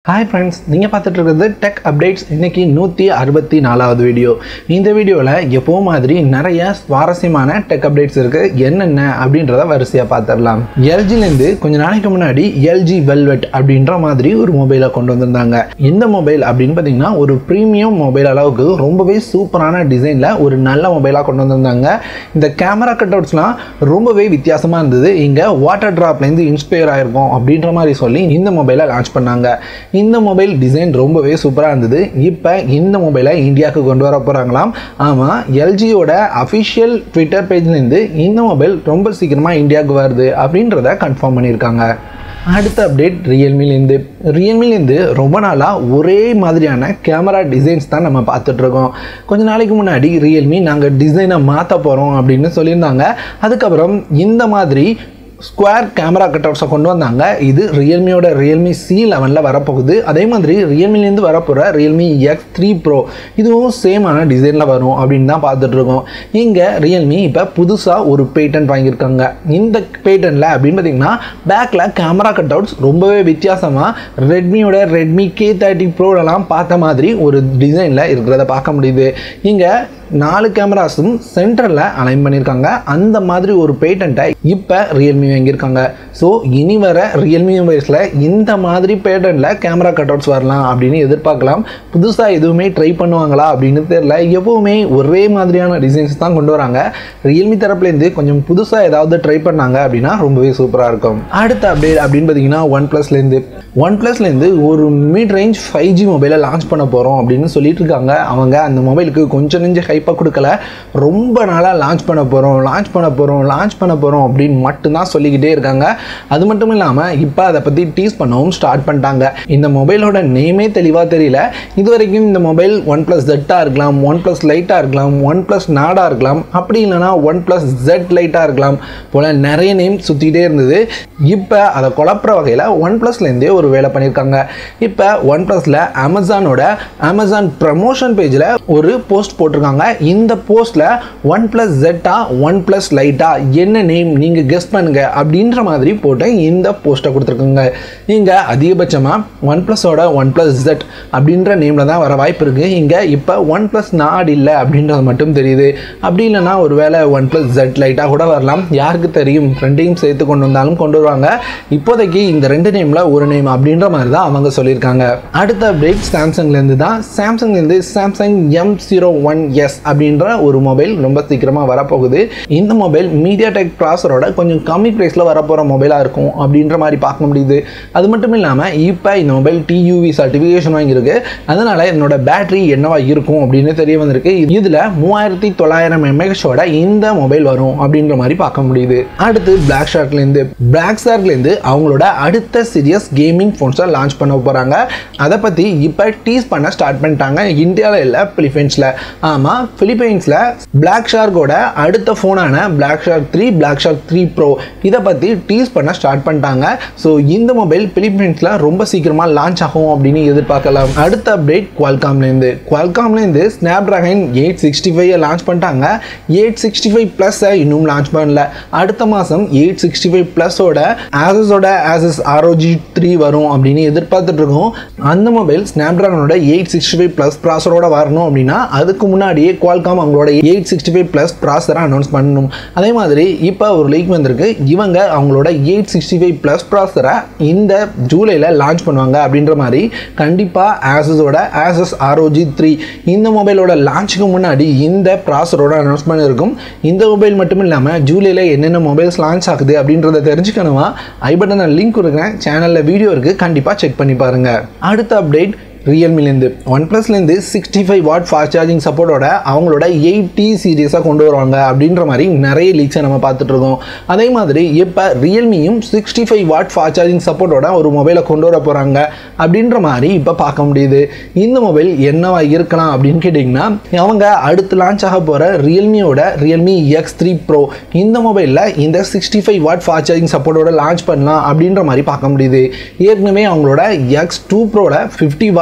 hi friends நீங்கள் பார்த்துட்டு இருக்கிறது டெக் அப்டேட்ஸ் இன்னைக்கு நூற்றி அறுபத்தி நாலாவது வீடியோ இந்த வீடியோவில் எப்போ மாதிரி நிறைய சுவாரஸ்யமான டெக் அப்டேட்ஸ் இருக்குது என்னென்ன அப்படின்றத வரிசையாக பார்த்துடலாம் எல்ஜிலேருந்து கொஞ்ச நாளைக்கு முன்னாடி எல்ஜி வெல்வெட் அப்படின்ற மாதிரி ஒரு மொபைலை கொண்டு வந்திருந்தாங்க இந்த மொபைல் அப்படின்னு பார்த்தீங்கன்னா ஒரு ப்ரீமியம் மொபைல் அளவுக்கு ரொம்பவே சூப்பரான டிசைனில் ஒரு நல்ல மொபைலாக கொண்டு வந்திருந்தாங்க இந்த கேமரா கட் அவுட்ஸ்லாம் ரொம்பவே வித்தியாசமாக இருந்தது இங்கே வாட்டர் ட்ராப்லேருந்து இன்ஸ்பயர் ஆயிருக்கும் அப்படின்ற மாதிரி சொல்லி இந்த மொபைலை லான்ச் பண்ணாங்க இந்த மொபைல் டிசைன் ரொம்பவே சூப்பராக இருந்தது இப்போ இந்த மொபைலை இந்தியாவுக்கு கொண்டு வர போகிறாங்களாம் ஆமாம் எல்ஜியோட அஃபிஷியல் ட்விட்டர் பேஜ்லேருந்து இந்த மொபைல் ரொம்ப சீக்கிரமாக இந்தியாவுக்கு வருது அப்படின்றத கன்ஃபார்ம் பண்ணியிருக்காங்க அடுத்த அப்டேட் ரியல்மிலேருந்து ரியல்மிலேருந்து ரொம்ப நாளாக ஒரே மாதிரியான கேமரா டிசைன்ஸ் தான் நம்ம பார்த்துட்ருக்கோம் கொஞ்ச நாளைக்கு முன்னாடி ரியல்மி நாங்கள் டிசைனை மாற்ற போகிறோம் அப்படின்னு சொல்லியிருந்தாங்க அதுக்கப்புறம் இந்த மாதிரி ஸ்கொயர் கேமரா கட்அவுட்ஸை கொண்டு வந்தாங்க இது ரியல்மியோட ரியல்மி சி லெவனில் வரப்போகுது அதே மாதிரி ரியல்மிலேருந்து வரப்போகிற ரியல்மி எக்ஸ் த்ரீ ப்ரோ இதுவும் சேமான டிசைனில் வரும் அப்படின்னு தான் பார்த்துட்ருக்கோம் இங்கே ரியல்மி இப்போ புதுசாக ஒரு பேட்டன்ட் வாங்கியிருக்காங்க இந்த பேட்டன்ட்டில் அப்படின்னு பார்த்தீங்கன்னா பேக்கில் கேமரா கட்அவுட்ஸ் ரொம்பவே வித்தியாசமாக ரெட்மியோட ரெட்மி கே தேர்ட்டி ப்ரோலலாம் பார்த்த மாதிரி ஒரு டிசைனில் இருக்கிறத பார்க்க முடியுது இங்கே நாலு கேமராஸும் சென்டரில் அலைன் பண்ணியிருக்காங்க அந்த மாதிரி ஒரு பேட்டண்ட்டை இப்போ ரியல்மி வாங்கியிருக்காங்க ஸோ இனி வர ரியல்மி மொபைல்ஸில் இந்த மாதிரி பேட்டன்ட்டில் கேமரா கட் அவுட்ஸ் வரலாம் அப்படின்னு எதிர்பார்க்கலாம் புதுசாக எதுவுமே ட்ரை பண்ணுவாங்களா அப்படின்னு தெரியல எப்போவுமே ஒரே மாதிரியான டிசைன்ஸ் தான் கொண்டு வராங்க ரியல்மி தரப்புலேருந்து கொஞ்சம் புதுசாக ஏதாவது ட்ரை பண்ணாங்க அப்படின்னா ரொம்பவே சூப்பராக இருக்கும் அடுத்த அப்டேட் அப்படின்னு பார்த்தீங்கன்னா ஒன் ப்ளஸ்லேருந்து ஒன் ப்ளஸ்லேருந்து ஒரு மிட் ரேஞ்ச் ஃபைவ் ஜி மொபைலை லான்ச் பண்ண போகிறோம் அப்படின்னு சொல்லிட்டு இருக்காங்க அவங்க அந்த மொபைலுக்கு கொஞ்சம் நெஞ்ச ஹைப்பாக கொடுக்கல ரொம்ப நாளாக லான்ச் பண்ண போகிறோம் லான்ச் பண்ண போகிறோம் லான்ச் பண்ண போகிறோம் அப்படின்னு மட்டும்தான் சொல்லிக்கிட்டே இருக்காங்க அது மட்டும் இல்லாமல் இப்போ அதை பற்றி டீஸ் பண்ணவும் ஸ்டார்ட் பண்ணிட்டாங்க இந்த மொபைலோட நேமே தெளிவாக தெரியல இது வரைக்கும் இந்த மொபைல் ஒன் ப்ளஸ் ஜெட்டாக இருக்கலாம் ஒன் ப்ளஸ் லைட்டாக இருக்கலாம் ஒன் ப்ளஸ் நாடாக இருக்கலாம் அப்படி இல்லைனா ஒன் ப்ளஸ் ஜெட் லைட்டாக இருக்கலாம் போல் நிறைய நேம் சுற்றிக்கிட்டே இருந்தது இப்போ அதை குழப்புற வகையில் ஒன் ப்ளஸ்லேருந்தே ஒரு வேலை பண்ணியிருக்காங்க இப்போ ஒன் ப்ளஸில் அமேசானோட அமேசான் ப்ரமோஷன் பேஜில் ஒரு போஸ்ட் போட்டிருக்காங்க இந்த போஸ்ட்டில் ஒன் ப்ளஸ் ஜெட்டா ஒன் ப்ளஸ் லைட்டா என்ன நேம் நீங்கள் கெஸ் பண்ணுங்க அப்படின்ற மாதிரி போட்டு இந்த போஸ்ட்டை கொடுத்துருக்குங்க இங்கே அதிகபட்சமாக ஒன் ப்ளஸோட ஒன் ப்ளஸ் ஜெட் அப்படின்ற நேமில் தான் வர வாய்ப்பு இருக்குது இங்கே இப்போ ஒன் ப்ளஸ் நாட் இல்லை அப்படின்றது மட்டும் தெரியுது அப்படி இல்லைன்னா ஒரு வேளை ஒன் ப்ளஸ் ஜெட் லைட்டாக கூட வரலாம் யாருக்கு தெரியும் ரெண்டையும் சேர்த்து கொண்டு வந்தாலும் கொண்டு வருவாங்க இப்போதைக்கு இந்த ரெண்டு நேமில் ஒரு நேம் அப்படின்ற மாதிரி தான் அவங்க சொல்லியிருக்காங்க அடுத்த அப்டேட் சாம்சங்லேருந்து தான் சாம்சங்லேருந்து Samsung M zero one S அப்படின்ற ஒரு மொபைல் ரொம்ப சீக்கிரமாக வரப்போகுது இந்த மொபைல் மீடியா டெக் ப்ராசரோட கொஞ்சம் கம்மி ப்ரைஸில் வரப்போகிற மொபைலாக இருக்கும் அப்படின்ற மாதிரி பார்க்க முடியுது அது மட்டும் இல்லாமல் இப்போ இந்த மொபைல் டியூவி சர்டிஃபிகேஷன் வாங்கியிருக்கு அதனால் என்னோட பேட்டரி என்னவா இருக்கும் அப்படின்னு தெரிய வந்திருக்கு இதில் மூவாயிரத்தி தொள்ளாயிரம் எம்ஏஹெச்சோட இந்த மொபைல் வரும் அப்படின்ற மாதிரி பார்க்க முடியுது அடுத்து பிளாக் ஷார்க்லேருந்து பிளாக் ஷார்க்லேருந்து அவங்களோட அடுத்த சீரியஸ் கேமிங் ஃபோன்ஸை லான்ச் பண்ண போகிறாங்க அதை பற்றி இப்போ டீஸ் பண்ண ஸ்டார்ட் பண்ணிட்டாங்க இந்தியாவில் இல்லை பிலிப்பைன்ஸில் ஆமாம் பிலிப்பைன்ஸில் பிளாக் ஷார்க்கோட அடுத்த ஃபோனான Black Shark three Black Shark three pro இதை பற்றி டீஸ் பண்ண ஸ்டார்ட் பண்ணிட்டாங்க ஸோ இந்த மொபைல் பிலிப்பைன்ஸில் ரொம்ப சீக்கிரமாக லான்ச் ஆகும் அப்படின்னு எதிர்பார்க்கலாம் அடுத்த அப்டேட் குவால்காம்லேருந்து குவால்காம்லேருந்து Snapdragon eight sixty five launch பண்ணிட்டாங்க எயிட் சிக்ஸ்டி ஃபைவ் ப்ளஸ்ஸை இன்னும் லான்ச் பண்ணல அடுத்த மாதம் எயிட் சிக்ஸ்டி ஃபைவ் ப்ளஸோட ஆசஸோட ஆசஸ் ஆர்ஓஜி த்ரீ வரும் அப்படின்னு எதிர்பார்த்துட்டு இருக்கோம் அந்த மொபைல் ஸ்னாப் ட்ராகனோட எயிட் சிக்ஸ்டி ஃபைவ் ப்ளஸ் ப்ராசரோட வரணும் அப்படின்னா அதுக்கு முன்னாடியே குவால்காம் அவங்களோட எயிட் சிக்ஸ்டி ஃபைவ் ப்ளஸ் ப்ராசரை அனௌன்ஸ் பண்ணணும் அதே மாதிரி இப்போ ஒரு லீக் வந்திருக்கு இவங்க அவங்களோட எயிட் சிக்ஸ்டி ஃபைவ் ப்ளஸ் ப்ராசரை இந்த ஜூலையில் லான்ச் பண்ணுவாங்க அப்படின்ற மாதிரி கண்டிப்பாக ஆசஸோட ஆசஸ் ஆர்ஓஜி த்ரீ இந்த மொபைலோட லான்ச்சுக்கு முன்னாடி இந்த ப்ராசரோட அனௌன்ஸ்மெண்ட் இருக்கும் இந்த மொபைல் மட்டும் இல்லாமல் ஜூலையில் என்னென்ன மொபைல்ஸ் லான்ச் ஆகுது அப்படின்றத தெரிஞ்சுக்கணுமா ஐ பட்டனில் லிங்க் கொடுக்குறேன் சேனலில் வீடியோ இருக்குது கண்டிப்பாக செக் பண்ணி பாருங்கள் அடுத்த அப்டேட் ரியல்மிலேருந்து ஒன் ப்ளஸ்லேருந்து sixty five watt fast charging சப்போர்ட்டோட அவங்களோட எயிட்டி சீரியஸாக கொண்டு வருவாங்க அப்படின்ற மாதிரி நிறைய லீக்ஸை நம்ம பார்த்துட்ருக்கோம் அதே மாதிரி இப்போ ரியல்மியும் sixty five watt fast charging சப்போர்ட்டோட ஒரு மொபைலை கொண்டு வர போகிறாங்க அப்படின்ற மாதிரி இப்போ பார்க்க முடியுது இந்த மொபைல் என்னவா இருக்கலாம் அப்படின்னு கேட்டிங்கன்னா அவங்க அடுத்து லான்ச் ஆக போகிற ரியல்மியோட ரியல்மி எக்ஸ் த்ரீ ப்ரோ இந்த மொபைலில் இந்த sixty five watt fast charging சப்போர்ட்டோட லான்ச் பண்ணலாம் அப்படின்ற மாதிரி பார்க்க முடியுது ஏற்கனவே அவங்களோட எக்ஸ் டூ ப்ரோட ஃபிஃப்டி வாட்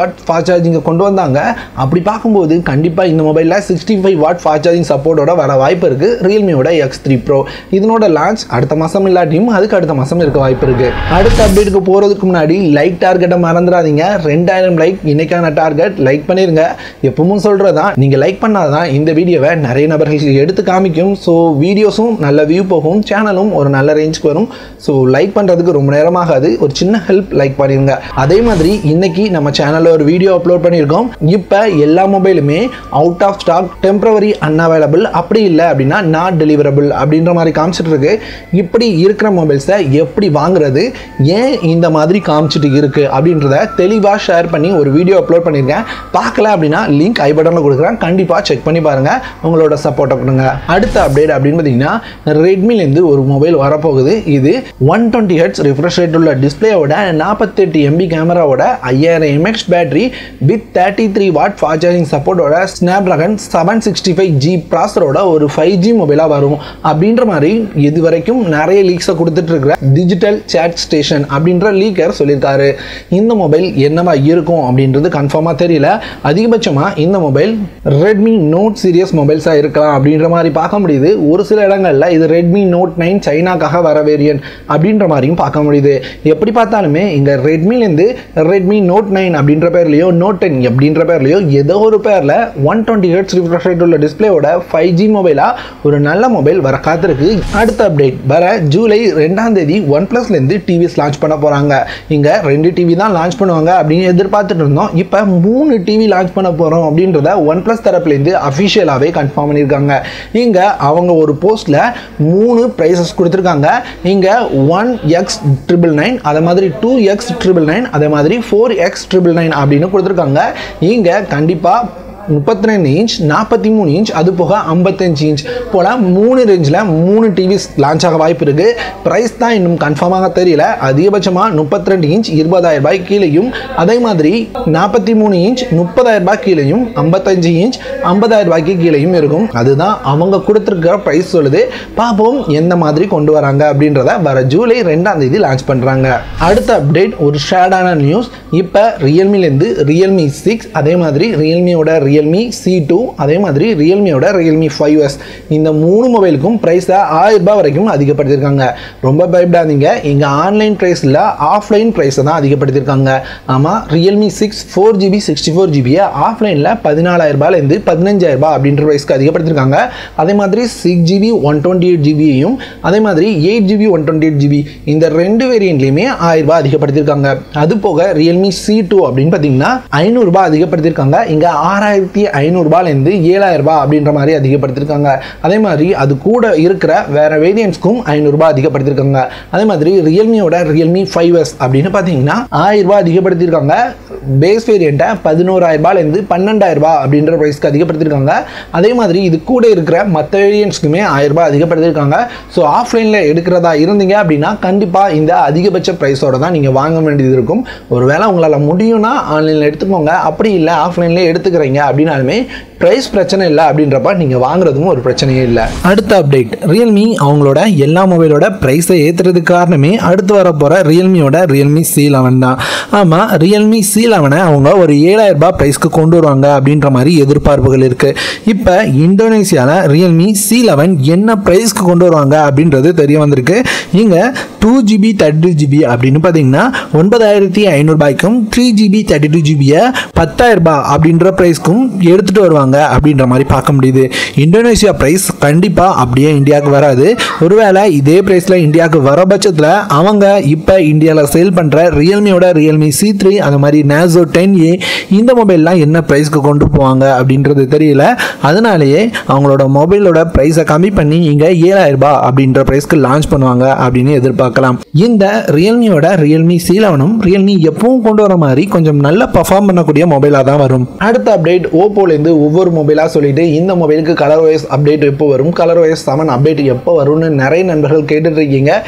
வாட் ஃபாஸ்ட் சார்ஜிங்கை கொண்டு வந்தாங்க அப்படி பார்க்கும்போது கண்டிப்பாக இந்த மொபைலில் sixty five watt fast charging சப்போர்ட்டோட வர வாய்ப்பு இருக்குது ரியல்மியோட எக்ஸ் த்ரீ ப்ரோ இதனோட லான்ச் அடுத்த மாதம் இல்லாட்டியும் அதுக்கு அடுத்த மாதம் இருக்க வாய்ப்பு இருக்குது அடுத்த அப்டேட்டுக்கு போகிறதுக்கு முன்னாடி லைக் டார்கெட்டை மறந்துடாதீங்க ரெண்டாயிரம் லைக் இன்னைக்கான டார்கெட் லைக் பண்ணிருங்க எப்பவும் சொல்கிறதா நீங்கள் லைக் பண்ணாதான் இந்த வீடியோவை நிறைய நபர்களுக்கு எடுத்து காமிக்கும் ஸோ வீடியோஸும் நல்ல வியூ போகும் சேனலும் ஒரு நல்ல ரேஞ்சுக்கு வரும் ஸோ லைக் பண்ணுறதுக்கு ரொம்ப நேரமாகாது ஒரு சின்ன ஹெல்ப் லைக் பண்ணிருங்க அதே மாதிரி இன்னைக்கு நம்ம சேனலில் ஒரு வீடியோ அப்லோட் பண்ணியிருக்கோம் இப்போ எல்லா மொபைலுமே out of stock temporary unavailable அப்படி இல்லை அப்படின்னா நாட் டெலிவரபிள் அப்படின்ற மாதிரி காமிச்சிட்டு இருக்கு இப்படி இருக்கிற மொபைல்ஸை எப்படி வாங்குறது ஏன் இந்த மாதிரி காமிச்சிட்டு இருக்கு அப்படின்றத தெளிவாக ஷேர் பண்ணி ஒரு வீடியோ அப்லோட் பண்ணியிருக்கேன் பார்க்கல அப்படின்னா லிங்க் ஐ பட்டனில் கொடுக்குறேன் கண்டிப்பாக செக் பண்ணி பாருங்க உங்களோட சப்போர்ட்டை கொடுங்க அடுத்த அப்டேட் அப்படின்னு பார்த்தீங்கன்னா ரெட்மிலேருந்து ஒரு மொபைல் வரப்போகுது இது one twenty hertz refresh rate உள்ள டிஸ்பிளேயோட நாற்பத்தெட்டு எம்பி கேமராவோட ஐயாயிரம் எம்எக்ஸ் battery with thirty three watt fast charging சப்போர்ட்டோட Snapdragon seven sixty five G ப்ராசரோட ஒரு ஃபைவ் ஜி மொபைலாக வரும் அப்படின்ற மாதிரி இது வரைக்கும் நிறைய லீக்ஸை கொடுத்துட்டு இருக்கிற டிஜிட்டல் சேட் ஸ்டேஷன் அப்படின்ற லீக்கர் சொல்லியிருக்காரு இந்த மொபைல் என்னவா இருக்கும் அப்படின்றது கன்ஃபார்மாக தெரியல அதிகபட்சமாக இந்த மொபைல் ரெட்மி நோட் சீரியஸ் மொபைல்ஸாக இருக்கலாம் அப்படின்ற மாதிரி பார்க்க முடியுது ஒரு சில இடங்களில் இது ரெட்மி நோட் நைன் சைனாக்காக வர வேரியன்ட் அப்படின்ற மாதிரியும் பார்க்க முடியுது எப்படி பார்த்தாலுமே இங்கே ரெட்மிலேருந்து ரெட்மி நோட் நைன் அப்படின்ற பேர்லையோ நோட் டென் அப்படின்ற பேர்லையோ ஏதோ ஒரு பேரில் one twenty hertz refresh rate உள்ள டிஸ்பிளேயோட ஃபைவ் ஜி மொபைலாக ஒரு நல்ல மொபைல் வர காத்திருக்கு அடுத்த அப்டேட் வர ஜூலை ரெண்டாம் தேதி ஒன் ப்ளஸ்லேருந்து டிவிஸ் லான்ச் பண்ண போகிறாங்க இங்கே ரெண்டு டிவி தான் லான்ச் பண்ணுவாங்க அப்படின்னு எதிர்பார்த்துட்டு இருந்தோம் இப்போ மூணு டிவி லான்ச் பண்ண போகிறோம் அப்படின்றத ஒன் ப்ளஸ் தரப்புலேருந்து அஃபிஷியலாகவே கன்ஃபார்ம் பண்ணியிருக்காங்க இங்கே அவங்க ஒரு போஸ்ட்டில் மூணு ப்ரைஸஸ் கொடுத்துருக்காங்க இங்கே ஒன் எக்ஸ் ட்ரிபிள் நைன் அதே மாதிரி டூ எக்ஸ் ட்ரிபிள் நைன் அதே மாதிரி ஃபோர் எக்ஸ் ட்ரிபிள் நைன் அப்படின்னு கொடுத்துருக்காங்க இங்கே கண்டிப்பாக முப்பத்தி ரெண்டு இன்ச் நாற்பத்தி மூணு இன்ச் அது போக ஐம்பத்தஞ்சு இன்ச் போல் மூணு ரேஞ்சில் மூணு டிவிஸ் லான்ச் ஆக வாய்ப்பு இருக்குது ப்ரைஸ் தான் இன்னும் கன்ஃபார்மாக தெரியல அதிகபட்சமாக முப்பத்தி ரெண்டு இன்ச் இருபதாயிரம் ரூபாய் கீழேயும் அதே மாதிரி நாற்பத்தி மூணு இன்ச் முப்பதாயிரம் ரூபாய் கீழேயும் ஐம்பத்தஞ்சு இன்ச் ஐம்பதாயிரம் ரூபாய்க்கு கீழேயும் இருக்கும் அதுதான் அவங்க கொடுத்துருக்கிற ப்ரைஸ் சொல்லுது பார்ப்போம் எந்த மாதிரி கொண்டு வராங்க அப்படின்றத வர ஜூலை ரெண்டாம் தேதி லான்ச் பண்ணுறாங்க அடுத்த அப்டேட் ஒரு ஷேடான நியூஸ் இப்போ ரியல்மிலேருந்து ரியல்மி சிக்ஸ் அதே மாதிரி ரியல்மியோட ரியல்மி சி டூ அதே மாதிரி ரியல்மியோட ரியல்மி ஃபைவ் எஸ் இந்த மூணு மொபைலுக்கும் ப்ரைஸை ஆயிரம் ரூபாய் வரைக்கும் அதிகப்படுத்தியிருக்காங்க ரொம்ப பயப்படாதீங்க இங்கே ஆன்லைன் ப்ரைஸில் ஆஃப்லைன் ப்ரைஸை தான் அதிகப்படுத்தியிருக்காங்க ஆமாம் Realme six four GB sixty four ஜிபியை ஆஃப்லைனில் பதினாலாயிரம் ரூபாயிலேருந்து பதினஞ்சாயிரம் ரூபாய் அப்படின்ற ப்ரைஸ்க்கு அதிகப்படுத்தியிருக்காங்க அதே மாதிரி six GB one twenty eight ஜிபியையும் அதே மாதிரி eight GB one twenty eight GB இந்த ரெண்டு வேரியண்ட்லையுமே ஆயிரம் ரூபாய் அதிகப்படுத்தியிருக்காங்க அது போக ரியல்மி சி டூ அப்படின்னு பார்த்தீங்கன்னா ஐநூறுரூபா அதிகப்படுத்தியிருக்காங்க இங்கே ஆறாயிரத்தி ஐநூறுரூபாலேருந்து ஏழாயிரம் ரூபாய் அப்படின்ற மாதிரி அதிகப்படுத்தியிருக்காங்க அதே மாதிரி அது கூட இருக்கிற வேற வேரியன்ட்ஸ்க்கும் ஐநூறுரூபா அதிகப்படுத்தியிருக்காங்க அதே மாதிரி ரியல்மியோட ரியல்மி ஃபைவ் எஸ் அப்படின்னு பார்த்தீங்கன்னா ஆயிரம் ரூபாய் அதிகப்படுத்தியிருக்காங்க பேஸ் வேரியண்ட்டை பதினோராயிரம் ரூபாயிலேருந்து பன்னெண்டாயிரம் ரூபாய் அப்படின்ற ப்ரைஸ்க்கு அதிகப்படுத்தியிருக்காங்க அதே மாதிரி இது கூட இருக்கிற மற்ற வேரியன்ட்ஸ்க்குமே ஆயிரம் ரூபாய் அதிகப்படுத்தியிருக்காங்க ஸோ ஆஃப்லைனில் எடுக்கிறதா இருந்தீங்க அப்படின்னா கண்டிப்பாக இந்த அதிகபட்ச ப்ரைஸோட தான் நீங்கள் வாங்க வேண்டியது இருக்கும் ஒருவேளை உங்களால் முடியும்னா ஆன்லைனில் எடுத்துக்கோங்க அப்படி இல்லை ஆஃப்லைன்லேயே எடுத்துக்கிறீங்க அப்படின்னாலுமே ப்ரைஸ் பிரச்சனை இல்லை அப்படின்றப்ப நீங்கள் வாங்குறதும் ஒரு பிரச்சனையே இல்லை அடுத்த அப்டேட் ரியல்மி அவங்களோட எல்லா மொபைலோட ப்ரைஸை ஏற்றுறதுக்கு காரணமே அடுத்து வர போகிற ரியல்மியோட ரியல்மி சி லெவன் தான் ஆமாம் ரியல்மி சி லெவனை அவங்க ஒரு ஏழாயிரம் ரூபாய் ப்ரைஸ்க்கு கொண்டு வருவாங்க அப்படின்ற மாதிரி எதிர்பார்ப்புகள் இருக்குது இப்போ இந்தோனேசியாவில் ரியல்மி சி லெவன் என்ன ப்ரைஸ்க்கு கொண்டு வருவாங்க அப்படின்றது தெரிய வந்திருக்கு இங்கே two GB thirty two GB அப்படின்னு பார்த்தீங்கன்னா ஒன்பதாயிரத்தி ஐநூறுபாய்க்கும் த்ரீ ஜிபி தேர்ட்டி டூ ஜிபியை பத்தாயிரம் ரூபாய் அப்படின்ற ப்ரைஸ்க்கும் எடுத்துகிட்டு வருவாங்க அப்படின்ற மாதிரி பார்க்க முடியுது இந்தோனேஷியா ப்ரைஸ் கண்டிப்பாக அப்படியே இந்தியாவுக்கு வராது ஒருவேளை இதே ப்ரைஸில் இந்தியாவுக்கு வர பட்சத்தில் அவங்க இப்போ இந்தியாவில் சேல் பண்ணுற ரியல்மியோட ரியல்மி சி த்ரீ அந்த மாதிரி நேசோ டென் ஏ இந்த மொபைல்லாம் என்ன ப்ரைஸ்க்கு கொண்டு போவாங்க அப்படின்றது தெரியல அதனாலேயே அவங்களோட மொபைலோட ப்ரைஸை கம்மி பண்ணி இங்கே ஏழாயிரம் ரூபாய் அப்படின்ற ப்ரைஸ்க்கு லான்ச் பண்ணுவாங்க அப்படின்னு எதிர்பார்க்கலாம் இந்த ரியல்மியோட ரியல்மி சி லெவனும் ரியல்மி எப்பவும் கொண்டு வர மாதிரி கொஞ்சம் நல்ல பர்ஃபார்ம் பண்ணக்கூடிய மொபைலாக தான் வரும் அடுத்த அப்டேட் ஓப்போலேருந்து ஒவ்வொரு மொபைலாக சொல்லிட்டு இந்த மொபைலுக்கு கலர் வைஸ் அப்டேட் எப்போ வரும் கலர் வைஸ் செவன் அப்டேட் எப்போ வரும்னு நிறைய நண்பர்கள் கேட்டுட்டு இருக்கீங்க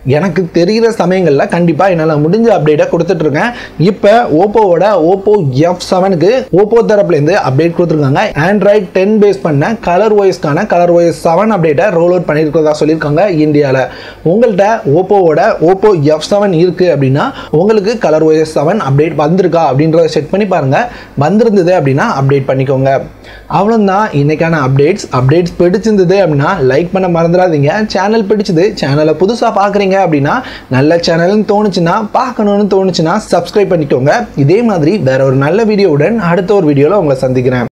எனக்கு தெரிகிற சமயங்களில் கண்டிப்பாக என்னால் முடிஞ்ச அப்டேட்டை கொடுத்துட்ருக்கேன் இப்போ ஓப்போவோட ஓப்போ எஃப் செவனுக்கு ஓப்போ தரப்புலேருந்து அப்டேட் கொடுத்துருக்காங்க ஆண்ட்ராய்ட் டென் பேஸ் பண்ண கலர் ஓஎஸ்க்கான கலர் ஓஎஸ் செவன் அப்டேட்டை ரோல் அவுட் பண்ணியிருக்கிறதா சொல்லியிருக்காங்க இந்தியாவில் உங்கள்கிட்ட ஓப்போவோட ஓப்போ எஃப் செவன் இருக்குது அப்படின்னா உங்களுக்கு கலர் ஓஎஸ் செவன் அப்டேட் வந்திருக்கா அப்படின்றத செக் பண்ணி பாருங்கள் வந்திருந்தது அப்படின்னா அப்டேட் பண்ணிக்கோங்க அவ்வளோதான் இன்னைக்கான அப்டேட்ஸ் அப்டேட்ஸ் பிடிச்சிருந்தது அப்படின்னா லைக் பண்ண மறந்துடாதீங்க சேனல் பிடிச்சது சேனலை புதுசாக பார்க்குறீங்க அப்படின்னா நல்ல சேனல்னு தோணுச்சுன்னா பார்க்கணுன்னு தோணுச்சுன்னா சப்ஸ்கிரைப் பண்ணிக்கோங்க இதே மாதிரி வேற ஒரு நல்ல வீடியோவுடன் அடுத்த ஒரு வீடியோவில் உங்களை சந்திக்கிறேன்